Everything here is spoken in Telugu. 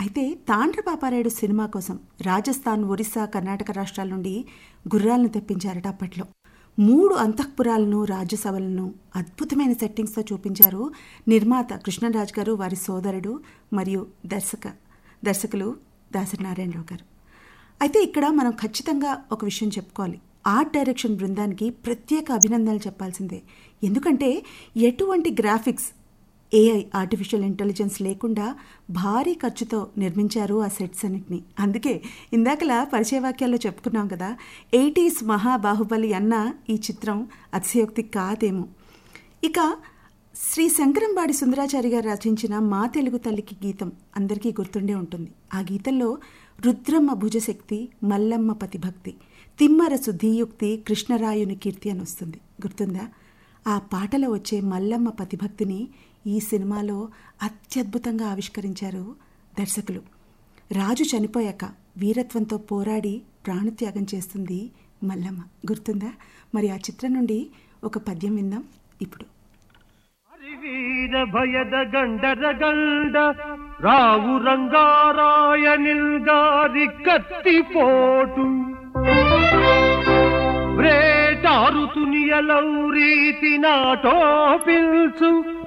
అయితే తాండ్ర పాపారాయుడు సినిమా కోసం రాజస్థాన్ ఒరిస్సా కర్ణాటక రాష్ట్రాల నుండి గుర్రాలను తెప్పించారట అప్పట్లో మూడు అంతఃపురాలను రాజ్యసభలను అద్భుతమైన సెట్టింగ్స్తో చూపించారు నిర్మాత కృష్ణరాజ్ గారు వారి సోదరుడు మరియు దర్శక దర్శకులు దాసరి నారాయణరావు గారు అయితే ఇక్కడ మనం ఖచ్చితంగా ఒక విషయం చెప్పుకోవాలి ఆర్ట్ డైరెక్షన్ బృందానికి ప్రత్యేక అభినందనలు చెప్పాల్సిందే ఎందుకంటే ఎటువంటి గ్రాఫిక్స్ ఏఐ ఆర్టిఫిషియల్ ఇంటెలిజెన్స్ లేకుండా భారీ ఖర్చుతో నిర్మించారు ఆ సెట్స్ అన్నిటిని అందుకే ఇందాకలా పరిచయ వాక్యాల్లో చెప్పుకున్నాం కదా ఎయిటీస్ మహాబాహుబలి అన్న ఈ చిత్రం అతిశయోక్తి కాదేమో ఇక శ్రీ శంకరంబాడి సుందరాచారి గారు రచించిన మా తెలుగు తల్లికి గీతం అందరికీ గుర్తుండే ఉంటుంది ఆ గీతంలో రుద్రమ్మ భుజశక్తి మల్లమ్మ పతిభక్తి తిమ్మరసు ధీయుక్తి కృష్ణరాయుని కీర్తి అని వస్తుంది గుర్తుందా ఆ పాటలో వచ్చే మల్లమ్మ పతిభక్తిని ఈ సినిమాలో అత్యద్భుతంగా ఆవిష్కరించారు దర్శకులు రాజు చనిపోయాక వీరత్వంతో పోరాడి ప్రాణత్యాగం చేస్తుంది మల్లమ్మ గుర్తుందా మరి ఆ చిత్రం నుండి ఒక పద్యం విందాం ఇప్పుడు ಹರಿವೀರ ಭಯದ ಗಂಡರ ಗಂಡ ರಾವು ರಂಗಾರಾಯನಿಲ್ಗಾರಿ ಕತ್ತಿ ಪೋಟು బ్రేటారు తునియలౌ రీతి నాటో పిల్చు